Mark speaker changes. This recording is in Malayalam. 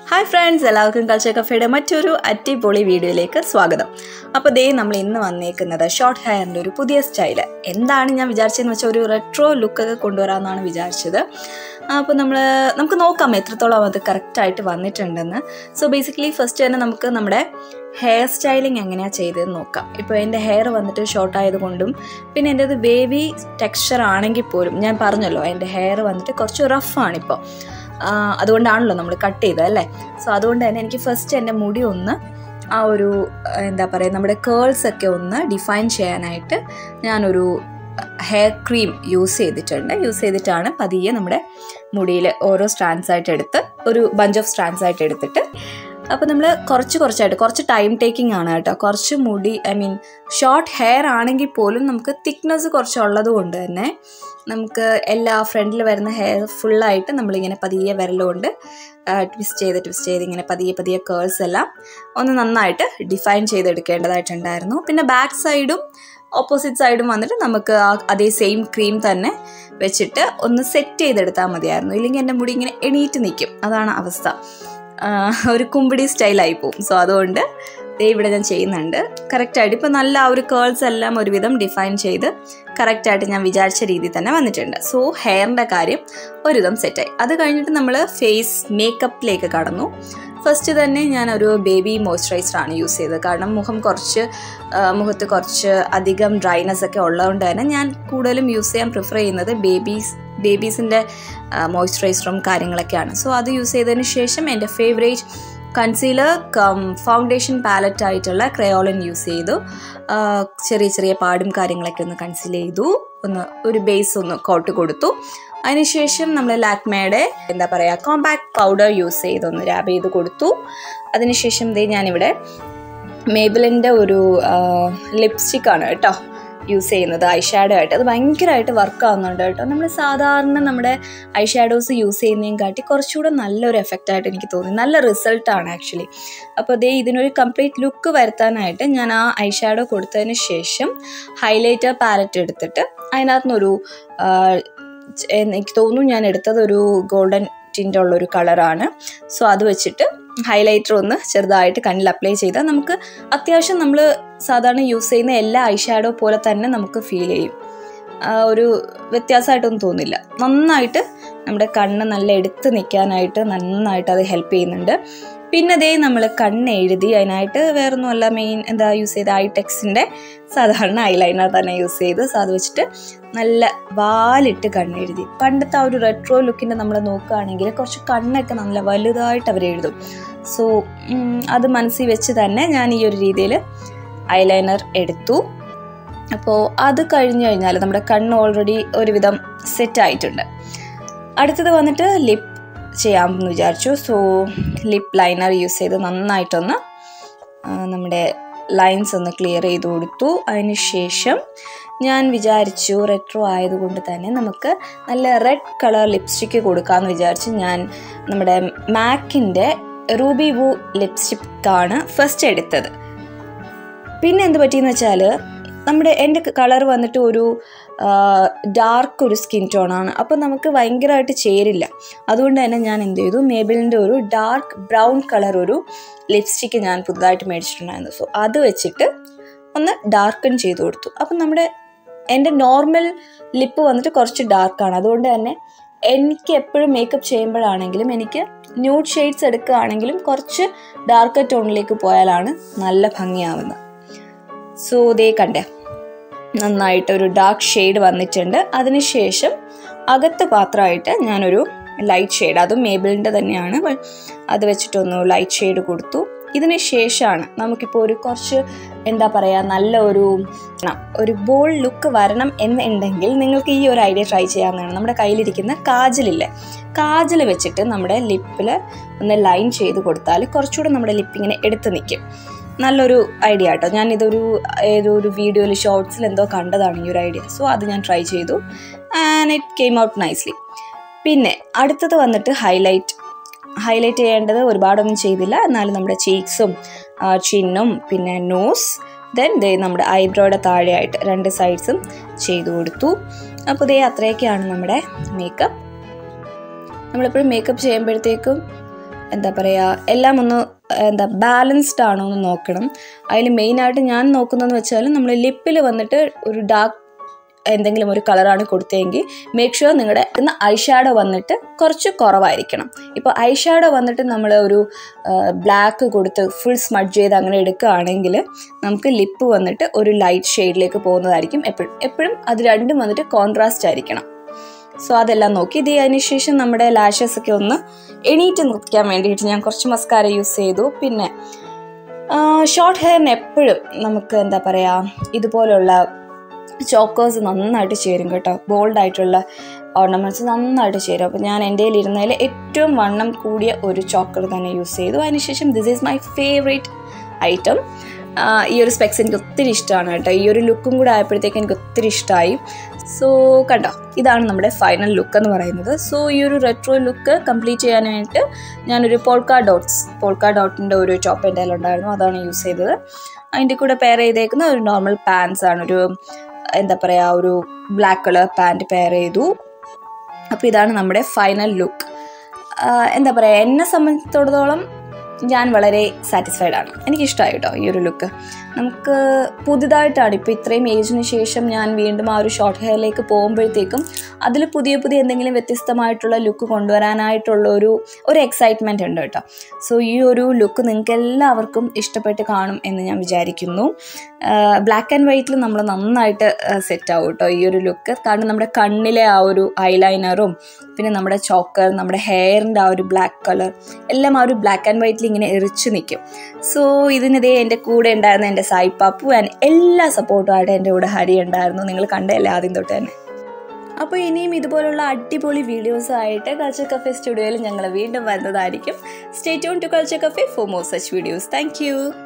Speaker 1: ഹായ് ഫ്രണ്ട്സ് എല്ലാവർക്കും കൾച്ചർ കഫേയുടെ മറ്റൊരു അടിപൊളി വീഡിയോയിലേക്ക് സ്വാഗതം അപ്പോൾ ദേ നമ്മൾ ഇന്ന് വന്നേക്കുന്നത് ഷോർട്ട് ഹെയറിൻ്റെ ഒരു പുതിയ സ്റ്റൈൽ എന്താണ് ഞാൻ വിചാരിച്ചതെന്ന് വെച്ചാൽ ഒരു റെട്രോ ലുക്കൊക്കെ കൊണ്ടുവരാമെന്നാണ് വിചാരിച്ചത് അപ്പോൾ നമ്മൾ നമുക്ക് നോക്കാം എത്രത്തോളം അത് കറക്റ്റായിട്ട് വന്നിട്ടുണ്ടെന്ന് സോ ബേസിക്കലി ഫസ്റ്റ് തന്നെ നമുക്ക് നമ്മുടെ ഹെയർ സ്റ്റൈലിംഗ് എങ്ങനെയാണ് ചെയ്തതെന്ന് നോക്കാം ഇപ്പോൾ എൻ്റെ ഹെയർ വന്നിട്ട് ഷോർട്ട് ആയതുകൊണ്ടും പിന്നെ എൻ്റെ അത് വേവി ടെക്സ്ചർ ആണെങ്കിൽ പോലും ഞാൻ പറഞ്ഞല്ലോ എൻ്റെ ഹെയർ വന്നിട്ട് കുറച്ച് റഫാണിപ്പോൾ അതുകൊണ്ടാണല്ലോ നമ്മൾ കട്ട് ചെയ്തത് അല്ലേ സോ അതുകൊണ്ട് തന്നെ എനിക്ക് ഫസ്റ്റ് എൻ്റെ മുടി ഒന്ന് ആ ഒരു എന്താ പറയുക നമ്മുടെ കേൾസ് ഒക്കെ ഒന്ന് ഡിഫൈൻ ചെയ്യാനായിട്ട് ഞാനൊരു ഹെയർ ക്രീം യൂസ് ചെയ്തിട്ടുണ്ട് യൂസ് ചെയ്തിട്ടാണ് പതിയെ നമ്മുടെ മുടിയിൽ ഓരോ സ്ട്രാൻഡ്സ് ആയിട്ട് എടുത്ത് ഒരു ബഞ്ച് ഓഫ് സ്ട്രാൻഡ്സ് ആയിട്ട് എടുത്തിട്ട് അപ്പോൾ നമ്മൾ കുറച്ച് കുറച്ചായിട്ട് കുറച്ച് ടൈം ടേക്കിംഗ് ആണ് കേട്ടോ കുറച്ച് മുടി ഐ മീൻ ഷോർട്ട് ഹെയർ ആണെങ്കിൽ പോലും നമുക്ക് തിക്നെസ് കുറച്ചുള്ളത് കൊണ്ട് തന്നെ നമുക്ക് എല്ലാ ഫ്രണ്ടിൽ വരുന്ന ഹെയർ ഫുള്ളായിട്ട് നമ്മളിങ്ങനെ പതിയെ വിരലുകൊണ്ട് ട്വിസ്റ്റ് ചെയ്ത് ട്വിസ്റ്റ് ചെയ്ത് ഇങ്ങനെ പതിയെ പതിയെ കേൾസ് എല്ലാം ഒന്ന് നന്നായിട്ട് ഡിഫൈൻ ചെയ്തെടുക്കേണ്ടതായിട്ടുണ്ടായിരുന്നു പിന്നെ ബാക്ക് സൈഡും ഓപ്പോസിറ്റ് സൈഡും വന്നിട്ട് നമുക്ക് ആ അതേ സെയിം ക്രീം തന്നെ വെച്ചിട്ട് ഒന്ന് സെറ്റ് ചെയ്തെടുത്താൽ മതിയായിരുന്നു ഇല്ലെങ്കിൽ എൻ്റെ മുടി ഇങ്ങനെ എണീറ്റ് നിൽക്കും അതാണ് അവസ്ഥ ഒരു കുമ്പിടി സ്റ്റൈലായി പോകും സോ അതുകൊണ്ട് ദേ ഇവിടെ ഞാൻ ചെയ്യുന്നുണ്ട് കറക്റ്റായിട്ട് ഇപ്പോൾ നല്ല ആ ഒരു കേൾസ് എല്ലാം ഒരുവിധം ഡിഫൈൻ ചെയ്ത് കറക്റ്റായിട്ട് ഞാൻ വിചാരിച്ച രീതിയിൽ തന്നെ വന്നിട്ടുണ്ട് സോ ഹെയറിൻ്റെ കാര്യം ഒരുവിധം സെറ്റായി അത് കഴിഞ്ഞിട്ട് നമ്മൾ ഫേസ് മേക്കപ്പിലേക്ക് കടന്നു ഫസ്റ്റ് തന്നെ ഞാനൊരു ബേബി മോയ്സ്ചറൈസറാണ് യൂസ് ചെയ്തത് കാരണം മുഖം കുറച്ച് മുഖത്ത് കുറച്ച് അധികം ഡ്രൈനെസ് ഒക്കെ ഉള്ളതുകൊണ്ട് തന്നെ ഞാൻ കൂടുതലും യൂസ് ചെയ്യാൻ പ്രിഫർ ചെയ്യുന്നത് ബേബീസ് ബേബീസിൻ്റെ മോയ്സ്ചറൈസറും കാര്യങ്ങളൊക്കെയാണ് സോ അത് യൂസ് ചെയ്തതിന് ശേഷം എൻ്റെ favourite concealer cum foundation palette ആയിട്ടുള്ള ക്രയോളിൻ യൂസ് ചെയ്തു ചെറിയ ചെറിയ പാടും കാര്യങ്ങളൊക്കെ ഒന്ന് കൺസീൽ ചെയ്തു ഒന്ന് ഒരു ബേസ് ഒന്ന് കോട്ട് കൊടുത്തു അതിനുശേഷം നമ്മൾ ലാക്മയുടെ എന്താ പറയുക കോമ്പാക്ട് പൗഡർ യൂസ് ചെയ്തൊന്ന് റാബ് ചെയ്ത് കൊടുത്തു അതിനുശേഷം ദേ ഞാനിവിടെ മേബിളിൻ്റെ ഒരു ലിപ്സ്റ്റിക്കാണ് കേട്ടോ യൂസ് ചെയ്യുന്നത് ഐ ഷാഡോ ആയിട്ട് അത് ഭയങ്കരമായിട്ട് വർക്ക് ആവുന്നുണ്ട് കേട്ടോ നമ്മൾ സാധാരണ നമ്മുടെ ഐ ഷാഡോസ് യൂസ് ചെയ്യുന്നതിനും കാട്ടി കുറച്ചുകൂടെ നല്ലൊരു എഫക്റ്റ് ആയിട്ട് എനിക്ക് തോന്നി നല്ല റിസൾട്ടാണ് ആക്ച്വലി അപ്പോൾ ദേ ഇതിനൊരു കംപ്ലീറ്റ് ലുക്ക് വരുത്താനായിട്ട് ഞാൻ ആ ഐ ഷാഡോ കൊടുത്തതിന് ശേഷം ഹൈലൈറ്റർ പാലറ്റ് എടുത്തിട്ട് അതിനകത്തുനിന്നൊരു എനിക്ക് തോന്നുന്നു ഞാൻ എടുത്തത് ഒരു ഗോൾഡൻ ടിൻ്റ് ഉള്ളൊരു കളറാണ് സോ അത് വെച്ചിട്ട് ഹൈലൈറ്റർ ഒന്ന് ചെറുതായിട്ട് കണ്ണിൽ അപ്ലൈ ചെയ്താൽ നമുക്ക് അത്യാവശ്യം നമ്മൾ സാധാരണ യൂസ് ചെയ്യുന്ന എല്ലാ ഐ ഷാഡോ പോലെ തന്നെ നമുക്ക് ഫീൽ ചെയ്യും ഒരു വ്യത്യാസമായിട്ടൊന്നും തോന്നില്ല നന്നായിട്ട് നമ്മുടെ കണ്ണ് നല്ല എടുത്ത് നിൽക്കാനായിട്ട് നന്നായിട്ട് അത് ഹെൽപ്പ് ചെയ്യുന്നുണ്ട് പിന്നെ അതേ നമ്മൾ കണ്ണ് എഴുതി അതിനായിട്ട് വേറൊന്നുമല്ല മെയിൻ എന്താ യൂസ് ചെയ്ത ഐടെക്സിൻ്റെ സാധാരണ ഐലൈനർ തന്നെ യൂസ് ചെയ്ത് സോ അത് വെച്ചിട്ട് നല്ല വാലിട്ട് കണ്ണെഴുതി പണ്ടത്തെ ആ ഒരു റെട്രോ ലുക്കിൻ്റെ നമ്മൾ നോക്കുകയാണെങ്കിൽ കുറച്ച് കണ്ണൊക്കെ നല്ല വലുതായിട്ട് അവർ എഴുതും സോ അത് മനസ്സിൽ വെച്ച് തന്നെ ഞാൻ ഈ ഒരു രീതിയിൽ ഐലൈനർ എടുത്തു അപ്പോൾ അത് കഴിഞ്ഞ് കഴിഞ്ഞാൽ നമ്മുടെ കണ്ണ് ഓൾറെഡി ഒരുവിധം സെറ്റ് ആയിട്ടുണ്ട് അടുത്തത് വന്നിട്ട് ലിപ്പ് ചെയ്യാമെന്ന് വിചാരിച്ചു സോ ലിപ്പ് ലൈനർ യൂസ് ചെയ്ത് നന്നായിട്ടൊന്ന് നമ്മുടെ ലൈൻസ് ഒന്ന് ക്ലിയർ ചെയ്ത് കൊടുത്തു അതിന് ശേഷം ഞാൻ വിചാരിച്ചു റെട്രോ ആയതുകൊണ്ട് തന്നെ നമുക്ക് നല്ല റെഡ് കളർ ലിപ്സ്റ്റിക്ക് കൊടുക്കാമെന്ന് വിചാരിച്ച് ഞാൻ നമ്മുടെ മാക്കിൻ്റെ റൂബി വൂ ലിപ്സ്റ്റിക്കാണ് ഫസ്റ്റ് എടുത്തത് പിന്നെ എന്ത് പറ്റിയെന്ന് വെച്ചാൽ നമ്മുടെ എൻ്റെ കളർ വന്നിട്ട് ഒരു ഡാർക്ക് ഒരു സ്കിൻ ടോണാണ് അപ്പോൾ നമുക്ക് ഭയങ്കരമായിട്ട് ചേരില്ല അതുകൊണ്ട് തന്നെ ഞാൻ എന്ത് ചെയ്തു മേബിളിൻ്റെ ഒരു ഡാർക്ക് ബ്രൗൺ കളർ ഒരു ലിപ്സ്റ്റിക്ക് ഞാൻ പുതുതായിട്ട് മേടിച്ചിട്ടുണ്ടായിരുന്നു സോ അത് വെച്ചിട്ട് ഒന്ന് ഡാർക്കൺ ചെയ്ത് കൊടുത്തു അപ്പം നമ്മുടെ എൻ്റെ നോർമൽ ലിപ്പ് വന്നിട്ട് കുറച്ച് ഡാർക്കാണ് അതുകൊണ്ട് തന്നെ എനിക്ക് എപ്പോഴും മേക്കപ്പ് ചെയ്യുമ്പോഴാണെങ്കിലും എനിക്ക് ന്യൂഡ് ഷെയ്ഡ്സ് എടുക്കുകയാണെങ്കിലും കുറച്ച് ഡാർക്ക് ടോണിലേക്ക് പോയാലാണ് നല്ല ഭംഗിയാവുന്നത് സോ ദേ കണ്ടേ നന്നായിട്ട് ഒരു ഡാർക്ക് ഷെയ്ഡ് വന്നിട്ടുണ്ട് അതിനുശേഷം അകത്ത് പാത്രമായിട്ട് ഞാനൊരു ലൈറ്റ് ഷെയ്ഡ് അതും മേബിളിൻ്റെ തന്നെയാണ് അത് വെച്ചിട്ടൊന്ന് ലൈറ്റ് ഷെയ്ഡ് കൊടുത്തു ഇതിന് ശേഷമാണ് നമുക്കിപ്പോൾ ഒരു കുറച്ച് എന്താ പറയുക നല്ല ഒരു ഒരു ബോൾ ലുക്ക് വരണം എന്നുണ്ടെങ്കിൽ നിങ്ങൾക്ക് ഈ ഒരു ഐഡിയ ട്രൈ ചെയ്യാവുന്നതാണ് നമ്മുടെ കയ്യിലിരിക്കുന്ന കാജലില്ലേ കാജൽ വെച്ചിട്ട് നമ്മുടെ ലിപ്പിൽ ഒന്ന് ലൈൻ ചെയ്ത് കൊടുത്താൽ കുറച്ചുകൂടെ നമ്മുടെ ലിപ്പ് ഇങ്ങനെ എടുത്ത് നിൽക്കും നല്ലൊരു ഐഡിയ കേട്ടോ ഞാൻ ഇതൊരു ഏതോ ഒരു വീഡിയോയിൽ ഷോർട്സിൽ എന്തോ കണ്ടതാണ് ഈ ഒരു ഐഡിയ സോ അത് ഞാൻ ട്രൈ ചെയ്തു and it came out nicely പിന്നെ അടുത്തത് വന്നിട്ട് ഹൈലൈറ്റ് ഹൈലൈറ്റ് ചെയ്യേണ്ടത് ഒരുപാടൊന്നും ചെയ്തില്ല എന്നാലും നമ്മുടെ ചീക്സും ചിന്നും പിന്നെ നോസ് ദെൻ ദേ നമ്മുടെ ഐബ്രോയുടെ താഴെയായിട്ട് രണ്ട് സൈഡ്സും ചെയ്തു കൊടുത്തു അപ്പോൾ ദേ അത്രയൊക്കെയാണ് നമ്മുടെ മേക്കപ്പ് നമ്മളെപ്പോഴും മേക്കപ്പ് ചെയ്യുമ്പോഴത്തേക്കും എന്താ പറയുക എല്ലാം ഒന്ന് എന്താ ബാലൻസ്ഡ് ആണോ എന്ന് നോക്കണം അതിൽ മെയിനായിട്ട് ഞാൻ നോക്കുന്നതെന്ന് വെച്ചാൽ നമ്മൾ ലിപ്പിൽ വന്നിട്ട് ഒരു ഡാർക്ക് എന്തെങ്കിലും ഒരു കളറാണ് കൊടുത്തതെങ്കിൽ മേക്ക് ഷുവർ നിങ്ങളുടെ ഇന്ന് ഐ ഷാഡോ വന്നിട്ട് കുറച്ച് കുറവായിരിക്കണം ഇപ്പോൾ ഐ ഷാഡോ വന്നിട്ട് നമ്മൾ ഒരു ബ്ലാക്ക് കൊടുത്ത് ഫുൾ സ്മഡ്ജ് ചെയ്ത് അങ്ങനെ എടുക്കുകയാണെങ്കിൽ നമുക്ക് ലിപ്പ് വന്നിട്ട് ഒരു ലൈറ്റ് ഷെയ്ഡിലേക്ക് പോകുന്നതായിരിക്കും എപ്പോഴും എപ്പോഴും അത് രണ്ടും വന്നിട്ട് കോൺട്രാസ്റ്റ് ആയിരിക്കണം സോ അതെല്ലാം നോക്കി ഇത് അതിന് ശേഷം നമ്മുടെ ലാഷസ് ഒക്കെ ഒന്ന് എണീറ്റ് നിൽക്കാൻ വേണ്ടിയിട്ട് ഞാൻ കുറച്ച് മസ്കാര യൂസ് ചെയ്തു പിന്നെ ഷോർട്ട് ഹെയറിന് എപ്പോഴും നമുക്ക് എന്താ പറയുക ഇതുപോലുള്ള ചോക്കേഴ്സ് നന്നായിട്ട് ചേരും കേട്ടോ ബോൾഡ് ആയിട്ടുള്ള ഓർണമെൻറ്റ്സ് നന്നായിട്ട് ചേരും അപ്പോൾ ഞാൻ എൻ്റെ ഇരുന്നതിൽ ഏറ്റവും വണ്ണം കൂടിയ ഒരു ചോക്കർ തന്നെ യൂസ് ചെയ്തു അതിനുശേഷം this is my favourite item ഈ ഒരു സ്പെക്സ് എനിക്ക് ഒത്തിരി ഇഷ്ടമാണ് കേട്ടോ ഈ ഒരു ലുക്കും കൂടെ ആയപ്പോഴത്തേക്ക് എനിക്ക് ഒത്തിരി ഇഷ്ടമായി സോ കണ്ടോ ഇതാണ് നമ്മുടെ ഫൈനൽ ലുക്ക് എന്ന് പറയുന്നത് സോ ഈ ഒരു റെട്രോ ലുക്ക് കംപ്ലീറ്റ് ചെയ്യാനായിട്ട് ഞാനൊരു പോൾക്കാ ഡോട്ട്സ് പോൾക്കാ ഡോട്ടിൻ്റെ ഒരു ടോപ്പ് എൻ്റെ ഉണ്ടായിരുന്നു അതാണ് യൂസ് ചെയ്തത് അതിൻ്റെ കൂടെ പെയർ ചെയ്തേക്കുന്ന ഒരു നോർമൽ പാൻസ് ആണ് ഒരു എന്താ പറയുക ഒരു ബ്ലാക്ക് കളർ പാൻറ് പെയർ ചെയ്തു അപ്പോൾ ഇതാണ് നമ്മുടെ ഫൈനൽ ലുക്ക് എന്താ പറയുക എന്നെ സംബന്ധിച്ചിടത്തോളം ഞാൻ വളരെ സാറ്റിസ്ഫൈഡ് ആണ് എനിക്കിഷ്ടമായി കേട്ടോ ഈ ഒരു ലുക്ക് നമുക്ക് പുതുതായിട്ടാണ് ഇപ്പോൾ ഇത്രയും ഏജിന് ശേഷം ഞാൻ വീണ്ടും ആ ഒരു ഷോർട്ട് ഹെയറിലേക്ക് പോകുമ്പോഴത്തേക്കും അതിൽ പുതിയ പുതിയ എന്തെങ്കിലും വ്യത്യസ്തമായിട്ടുള്ള ലുക്ക് കൊണ്ടുവരാനായിട്ടുള്ള ഒരു ഒരു എക്സൈറ്റ്മെൻ്റ് ഉണ്ട് കേട്ടോ സോ ഈ ഒരു ലുക്ക് നിങ്ങൾക്ക് എല്ലാവർക്കും ഇഷ്ടപ്പെട്ട് കാണും എന്ന് ഞാൻ വിചാരിക്കുന്നു ബ്ലാക്ക് ആൻഡ് വൈറ്റിൽ നമ്മൾ നന്നായിട്ട് സെറ്റ് ആവും കേട്ടോ ഈ ഒരു ലുക്ക് കാരണം നമ്മുടെ കണ്ണിലെ ആ ഒരു ഐലൈനറും പിന്നെ നമ്മുടെ ചോക്കർ നമ്മുടെ ഹെയറിൻ്റെ ആ ഒരു ബ്ലാക്ക് കളർ എല്ലാം ആ ഒരു ബ്ലാക്ക് ആൻഡ് വൈറ്റിൽ ഇങ്ങനെ എറിച്ചു നിൽക്കും സോ ഇതിനിതേ എൻ്റെ കൂടെ ഉണ്ടായിരുന്ന എൻ്റെ സായിപ്പാപ്പു ആൻഡ് എല്ലാ സപ്പോർട്ടുമായിട്ട് എൻ്റെ കൂടെ ഹരി ഉണ്ടായിരുന്നു നിങ്ങൾ കണ്ടല്ലേ ആദ്യം തൊട്ട് തന്നെ അപ്പോൾ ഇനിയും ഇതുപോലുള്ള അടിപൊളി വീഡിയോസ് ആയിട്ട് കൾച്ചർ കഫേ സ്റ്റുഡിയോയിൽ ഞങ്ങൾ വീണ്ടും വരുന്നതായിരിക്കും stay tune to culture cafe for more such videos thank